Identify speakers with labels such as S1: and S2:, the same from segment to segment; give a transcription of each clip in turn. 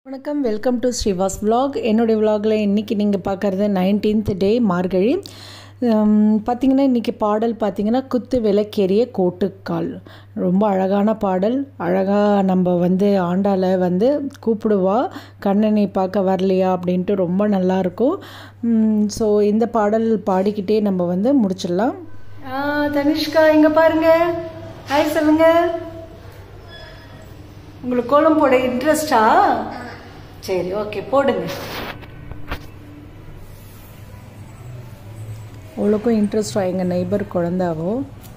S1: வணக்கம் welcome to Srivas vlog என்னுடைய vlogல இன்றைக்கி நீங்கள் பார்க்குறது நைன்டீன்த் டே மார்கழி பார்த்திங்கன்னா இன்றைக்கி பாடல் பார்த்திங்கன்னா குத்து விளக்கேறிய கோட்டுக்கால் ரொம்ப அழகான பாடல் அழகாக நம்ம வந்து ஆண்டாளை வந்து கூப்பிடுவா கண்ணனை பார்க்க வரலையா அப்படின்ட்டு ரொம்ப நல்லாயிருக்கும் ஸோ இந்த பாடல் பாடிக்கிட்டே நம்ம வந்து முடிச்சிடலாம் தனிஷ்கா இங்கே பாருங்க ஹாய் சொல்லுங்க உங்களுக்கு கோலம் போட இன்ட்ரெஸ்டா சரி ஓகே போடுங்க அவளுக்கும் இன்ட்ரெஸ்டா எங்கள் நெய்பர் குழந்தாவோ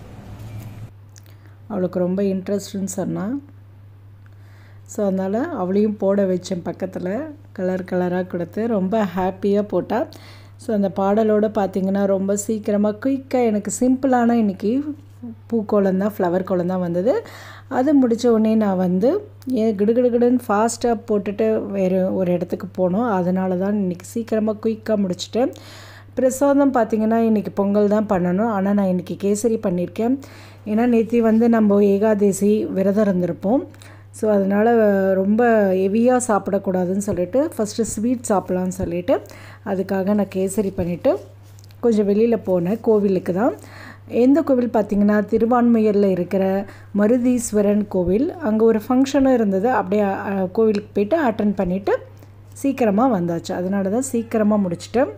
S1: அவளுக்கு ரொம்ப இன்ட்ரெஸ்ட்னு சொன்னான் ஸோ அதனால் அவளையும் போட வச்சேன் பக்கத்தில் கலர் கலராக கொடுத்து ரொம்ப ஹாப்பியாக போட்டாள் ஸோ அந்த பாடலோடு பார்த்திங்கன்னா ரொம்ப சீக்கிரமாக குயிக்காக எனக்கு சிம்பிளான இன்றைக்கி பூக்கோலம் தான் ஃப்ளவர் கோலம் தான் வந்தது அது முடித்த உடனே நான் வந்து ஏன் கிடுகிடுகிடுன்னு ஃபாஸ்ட்டாக போட்டுட்டு வேறு ஒரு இடத்துக்கு போனோம் அதனால தான் இன்றைக்கி சீக்கிரமாக குயிக்காக முடிச்சிட்டேன் பிரசாதம் பார்த்திங்கன்னா இன்றைக்கி பொங்கல் தான் பண்ணணும் ஆனால் நான் இன்றைக்கி கேசரி பண்ணியிருக்கேன் ஏன்னா நேற்று வந்து நம்ம ஏகாதேசி விரதம் இருந்திருப்போம் ஸோ அதனால் ரொம்ப ஹெவியாக சாப்பிடக்கூடாதுன்னு சொல்லிட்டு ஃபஸ்ட்டு ஸ்வீட் சாப்பிட்லான்னு சொல்லிட்டு அதுக்காக நான் கேசரி பண்ணிவிட்டு கொஞ்சம் வெளியில் போனேன் கோவிலுக்கு தான் எந்த கோவில் பார்த்திங்கன்னா திருவான்மையூரில் இருக்கிற மருதீஸ்வரன் கோவில் அங்கே ஒரு ஃபங்க்ஷனும் இருந்தது அப்படியே அஹ், கோவிலுக்கு போயிட்டு அட்டன் பண்ணிவிட்டு சீக்கிரமாக வந்தாச்சு அதனால தான் சீக்கிரமாக முடிச்சிட்டேன்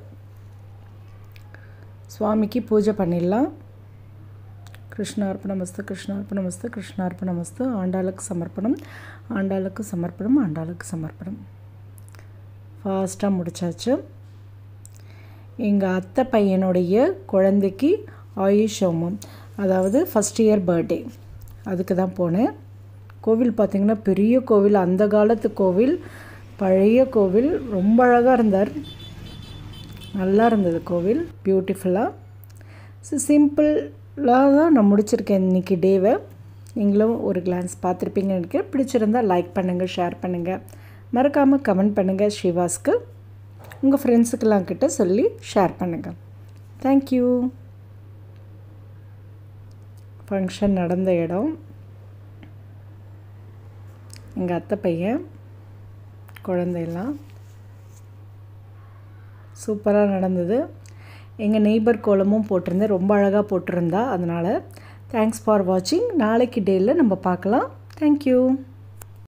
S1: சுவாமிக்கு பூஜை பண்ணிடலாம் கிருஷ்ணார்ப்பணமஸ்து கிருஷ்ணார்ப்பணமஸ்து கிருஷ்ணார்ப்பணமஸ்து ஆண்டாளுக்கு சமர்ப்பணம் ஆண்டாளுக்கு சமர்ப்பணம் ஆண்டாளுக்கு சமர்ப்பணம் ஃபாஸ்ட்டாக முடிச்சாச்சு எங்கள் அத்தை பையனுடைய குழந்தைக்கு ஆயுஷ் ஹோமம் அதாவது ஃபஸ்ட் இயர் பர்த்டே அதுக்கு தான் போனேன் கோவில் பார்த்திங்கன்னா பெரிய கோவில் அந்த காலத்து கோவில் பழைய கோவில் ரொம்ப அழகாக இருந்தார் நல்லா இருந்தது கோவில் பியூட்டிஃபுல்லாக ஸோ சிம்பிளாக தான் நான் முடிச்சிருக்கேன் இன்றைக்கி டேவை நீங்களும் ஒரு கிளான்ஸ் பார்த்துருப்பீங்கன்னு நினைக்கிறேன் பிடிச்சிருந்தா லைக் பண்ணுங்கள் ஷேர் பண்ணுங்கள் மறக்காமல் கமெண்ட் பண்ணுங்கள் ஸ்ரீவாஸ்க்கு உங்கள் ஃப்ரெண்ட்ஸுக்கெல்லாம் கிட்ட சொல்லி ஷேர் பண்ணுங்கள் தேங்க்யூ ஃபங்க்ஷன் நடந்த இடம் எங்கள் அத்தை பையன் குழந்தையெல்லாம் சூப்பராக நடந்தது எங்கள் நெய்பர் கோலமும் போட்டிருந்தேன் ரொம்ப அழகாக போட்டிருந்தா அதனால் தேங்க்ஸ் ஃபார் வாட்சிங் நாளைக்கு டேயில் நம்ம பார்க்கலாம் தேங்க்யூ